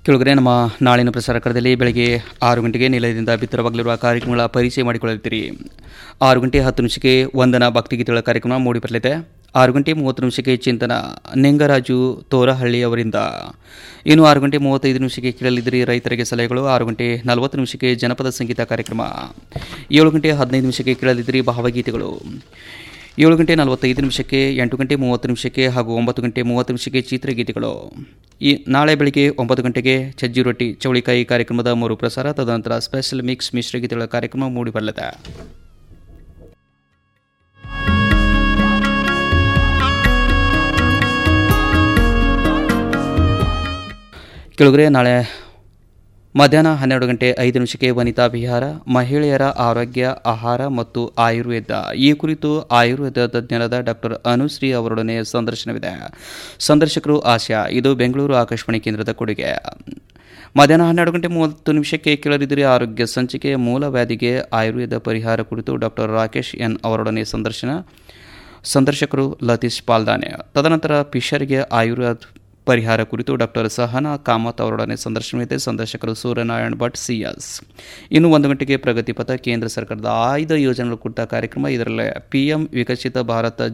ಕೆಳಗಡೆ ನಮ್ಮ ನಾಳಿನ ಪ್ರಸಾರ ಕಾರ್ಯದಲ್ಲಿ ಬೆಳಗ್ಗೆ ಆರು ಗಂಟೆಗೆ ನಿಲಯದಿಂದ ಬಿತ್ತರವಾಗಲಿರುವ ಕಾರ್ಯಕ್ರಮಗಳ ಪರಿಚಯ ಮಾಡಿಕೊಳ್ಳುತ್ತೀರಿ ಆರು ಗಂಟೆ ಹತ್ತು ನಿಮಿಷಕ್ಕೆ ವಂದನಾ ಭಕ್ತಿಗೀತೆಗಳ ಕಾರ್ಯಕ್ರಮ ಮೂಡಿಬರಲಿದೆ ಆರು ಗಂಟೆ ಮೂವತ್ತು ನಿಮಿಷಕ್ಕೆ ಚಿಂತನ ನಿಂಗರಾಜು ತೋರಹಳ್ಳಿ ಅವರಿಂದ ಇನ್ನು ಆರು ಗಂಟೆ ಮೂವತ್ತೈದು ನಿಮಿಷಕ್ಕೆ ಕೇಳಲಿದ್ದರೆ ರೈತರಿಗೆ ಸಲಹೆಗಳು ಆರು ಗಂಟೆ ನಲವತ್ತು ನಿಮಿಷಕ್ಕೆ ಜನಪದ ಸಂಗೀತ ಕಾರ್ಯಕ್ರಮ ಏಳು ಗಂಟೆ ಹದಿನೈದು ನಿಮಿಷಕ್ಕೆ ಕೇಳಲಿದ್ದರೆ ಭಾವಗೀತೆಗಳು ಏಳು ಗಂಟೆ ನಲವತ್ತೈದು ನಿಮಿಷಕ್ಕೆ ಎಂಟು ಗಂಟೆ ಮೂವತ್ತು ನಿಮಿಷಕ್ಕೆ ಹಾಗೂ ಒಂಬತ್ತು ಗಂಟೆ ಮೂವತ್ತು ನಿಮಿಷಕ್ಕೆ ಚಿತ್ರಗೀತೆಗಳು ಈ ನಾಳೆ ಬೆಳಿಗ್ಗೆ ಒಂಬತ್ತು ಗಂಟೆಗೆ ಸಜ್ಜಿ ರೊಟ್ಟಿ ಚೌಳಿಕಾಯಿ ಕಾರ್ಯಕ್ರಮದ ಮೂರು ಪ್ರಸಾರ ತದನಂತರ ಸ್ಪೆಷಲ್ ಮಿಕ್ಸ್ ಮಿಶ್ರಗೀತೆಗಳ ಕಾರ್ಯಕ್ರಮ ಮೂಡಿಬರಲಿದೆ ಕೆಳಗರೆ ನಾಳೆ ಮಧ್ಯಾಹ್ನ ಹನ್ನೆರಡು ಗಂಟೆ ಐದು ನಿಮಿಷಕ್ಕೆ ವನಿತಾ ವಿಹಾರ ಮಹಿಳೆಯರ ಆರೋಗ್ಯ ಆಹಾರ ಮತ್ತು ಆಯುರ್ವೇದ ಈ ಕುರಿತು ಆಯುರ್ವೇದ ತಜ್ಞರಾದ ಡಾಕ್ಟರ್ ಅನುಶ್ರೀ ಅವರೊಡನೆ ಸಂದರ್ಶನವಿದೆ ಸಂದರ್ಶಕರು ಆಶಾ ಇದು ಬೆಂಗಳೂರು ಆಕಾಶವಾಣಿ ಕೇಂದ್ರದ ಕೊಡುಗೆ ಮಧ್ಯಾಹ್ನ ಹನ್ನೆರಡು ಗಂಟೆ ಮೂವತ್ತು ನಿಮಿಷಕ್ಕೆ ಕೇಳದಿದ್ದರೆ ಆರೋಗ್ಯ ಸಂಚಿಕೆ ಮೂಲ ವ್ಯಾಧಿಗೆ ಆಯುರ್ವೇದ ಪರಿಹಾರ ಕುರಿತು ಡಾಕ್ಟರ್ ರಾಕೇಶ್ ಎನ್ ಅವರೊಡನೆ ಸಂದರ್ಶನ ಸಂದರ್ಶಕರು ಲತೀಶ್ ಪಾಲ್ದಾನೆ ತದನಂತರ ಫಿಶರ್ಗೆ ಆಯುರ್ವೇದ ಪರಿಹಾರ ಕುರಿತು ಡಾಕ್ಟರ್ ಸಹನಾ ಕಾಮತ್ ಅವರೊಡನೆ ಸಂದರ್ಶನವಿದೆ ಸಂದರ್ಶಕರು ಸೂರ್ಯನಾರಾಯಣ್ ಭಟ್ ಸಿಎಸ್ ಇನ್ನು ಒಂದು ಗಂಟೆಗೆ ಪ್ರಗತಿಪಥ ಕೇಂದ್ರ ಸರ್ಕಾರದ ಆಯ್ದ ಯೋಜನೆಗಳ ಕುರಿತ ಕಾರ್ಯಕ್ರಮ ಇದರಲ್ಲಿ ಪಿಎಂ ವಿಕಸಿತ ಭಾರತ